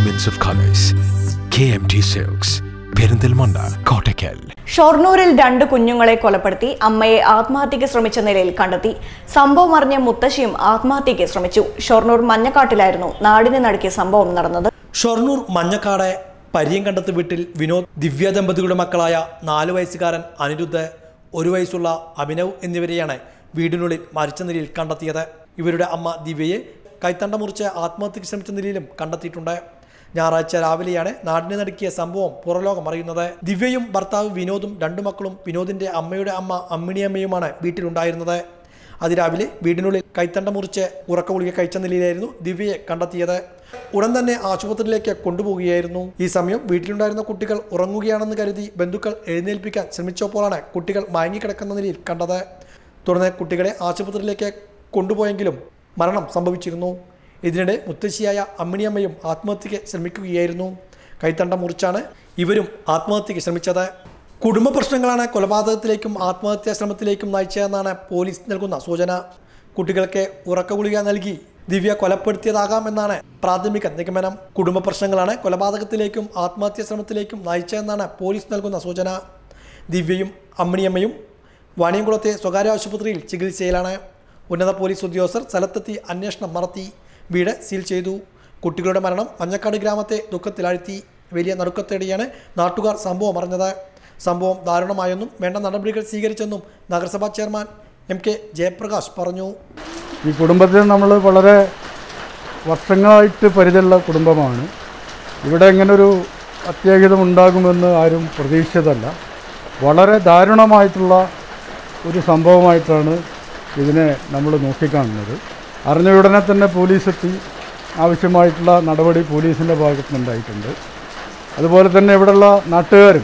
abundance of colors. KMT Silks, Perinthalmanna Kottakkal ഷൊർണൂരിൽ രണ്ട് കുഞ്ഞുങ്ങളെ കൊലപ്പെടുത്തി അമ്മയെ ആത്മഹത്യയ്ക്ക് ശ്രമിച്ച നിലയിൽ കണ്ടെത്തി സംഭവം അറിഞ്ഞ മുത്തശ്ശിയും ആത്മഹത്യയ്ക്ക് ശ്രമിച്ചു ഷൊർണൂർ മഞ്ഞക്കാട്ടിലായിരുന്നു നാടിനെ നടുക്കിയ സംഭവം നടന്നത് ഷൊർണൂർ മഞ്ഞക്കാട് പരിയങ്കണ്ടത്ത് വീട്ടിൽ വിനോദ് ദിവ്യ ദമ്പതികളുടെ മക്കളായ നാല് വയസ്സുകാരൻ അനിരുദ്ധ് ഒരു വയസ്സുള്ള അഭിനവ് എന്നിവരെയാണ് വീടിനുള്ളിൽ മരിച്ച നിലയിൽ കണ്ടെത്തിയത് ഇവരുടെ അമ്മ ദിവ്യയെ കൈത്തണ്ട മുറിച്ച് ആത്മഹത്യയ്ക്ക് ശ്രമിച്ച നിലയിലും കണ്ടെത്തിയിട്ടുണ്ട് ഞായറാഴ്ച രാവിലെയാണ് നാടിനെ നടുക്കിയ സംഭവം പുറലോകം അറിയുന്നത് ദിവ്യയും ഭർത്താവ് വിനോദും രണ്ടു മക്കളും വിനോദിന്റെ അമ്മയുടെ അമ്മ അമ്മിണിയമ്മയുമാണ് വീട്ടിലുണ്ടായിരുന്നത് അതിരാവിലെ വീടിനുള്ളിൽ കൈത്തണ്ട മുറിച്ച് ഉറക്ക ഗുളിക കഴിച്ച നിലയിലായിരുന്നു ദിവ്യയെ കണ്ടെത്തിയത് ഉടൻ തന്നെ ആശുപത്രിയിലേക്ക് കൊണ്ടുപോവുകയായിരുന്നു ഈ സമയം വീട്ടിലുണ്ടായിരുന്ന കുട്ടികൾ ഉറങ്ങുകയാണെന്ന് കരുതി ബന്ധുക്കൾ എഴുന്നേൽപ്പിക്കാൻ ശ്രമിച്ചപ്പോഴാണ് കുട്ടികൾ മയങ്ങിക്കിടക്കുന്ന നിലയിൽ കണ്ടത് തുടർന്ന് കുട്ടികളെ ആശുപത്രിയിലേക്ക് കൊണ്ടുപോയെങ്കിലും മരണം സംഭവിച്ചിരുന്നു ഇതിനിടെ മുത്തശ്ശിയായ അമ്മിണിയമ്മയും ആത്മഹത്യയ്ക്ക് ശ്രമിക്കുകയായിരുന്നു കൈത്തണ്ട മുറിച്ചാണ് ഇവരും ആത്മഹത്യയ്ക്ക് ശ്രമിച്ചത് കുടുംബ പ്രശ്നങ്ങളാണ് കൊലപാതകത്തിലേക്കും ആത്മഹത്യാ ശ്രമത്തിലേക്കും നയിച്ചതെന്നാണ് പോലീസ് നൽകുന്ന സൂചന കുട്ടികൾക്ക് ഉറക്ക ഗുളിക നൽകി ദിവ്യ കൊലപ്പെടുത്തിയതാകാമെന്നാണ് പ്രാഥമിക നിഗമനം കുടുംബ പ്രശ്നങ്ങളാണ് കൊലപാതകത്തിലേക്കും ആത്മഹത്യാ ശ്രമത്തിലേക്കും നയിച്ചതെന്നാണ് പോലീസ് നൽകുന്ന സൂചന ദിവ്യയും അമ്മിണിയമ്മയും വാണിയംകുളത്തെ സ്വകാര്യ ആശുപത്രിയിൽ ചികിത്സയിലാണ് ഉന്നത പോലീസ് ഉദ്യോഗസ്ഥർ സ്ഥലത്തെത്തി അന്വേഷണം നടത്തി വീട് സീൽ ചെയ്തു കുട്ടികളുടെ മരണം മഞ്ഞക്കാട് ഗ്രാമത്തെ ദുഃഖത്തിലാഴ്ത്തി വലിയ നടുക്കത്തേടിയാണ് നാട്ടുകാർ സംഭവം അറിഞ്ഞത് സംഭവം ദാരുണമായെന്നും വേണ്ട നടപടികൾ സ്വീകരിച്ചെന്നും നഗരസഭാ ചെയർമാൻ എം കെ ജയപ്രകാശ് പറഞ്ഞു ഈ കുടുംബത്തിൽ നമ്മൾ വളരെ വർഷങ്ങളായിട്ട് പരിചയമുള്ള കുടുംബമാണ് ഇവിടെ ഇങ്ങനൊരു അത്യാഹിതം ഉണ്ടാകുമെന്ന് ആരും പ്രതീക്ഷിച്ചതല്ല വളരെ ദാരുണമായിട്ടുള്ള ഒരു സംഭവമായിട്ടാണ് ഇതിനെ നമ്മൾ നോക്കിക്കാണുന്നത് അറിഞ്ഞ ഉടനെ തന്നെ പോലീസ് എത്തി ആവശ്യമായിട്ടുള്ള നടപടി പോലീസിൻ്റെ ഭാഗത്തു നിന്നുണ്ടായിട്ടുണ്ട് അതുപോലെ തന്നെ ഇവിടെയുള്ള നാട്ടുകാരും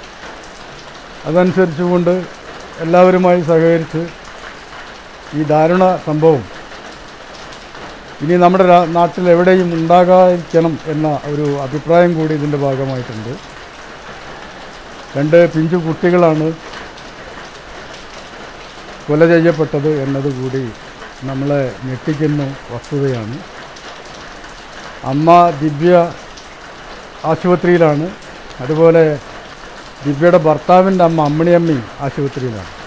അതനുസരിച്ചുകൊണ്ട് എല്ലാവരുമായി സഹകരിച്ച് ഈ ദാരുണ സംഭവം ഇനി നമ്മുടെ രാ- നാട്ടിൽ എവിടെയും ഉണ്ടാകാതിരിക്കണം എന്ന ഒരു അഭിപ്രായം കൂടി ഇതിൻ്റെ ഭാഗമായിട്ടുണ്ട് രണ്ട് പിഞ്ചു കുട്ടികളാണ് കൊല ചെയ്യപ്പെട്ടത് എന്നതുകൂടി നമ്മളെ ഞെട്ടിക്കുന്ന വസ്തുതയാണ് അമ്മ ദിവ്യ ആശുപത്രിയിലാണ് അതുപോലെ ദിവ്യയുടെ ഭർത്താവിൻ്റെ അമ്മ അമ്മിണിയമ്മയും ആശുപത്രിയിലാണ്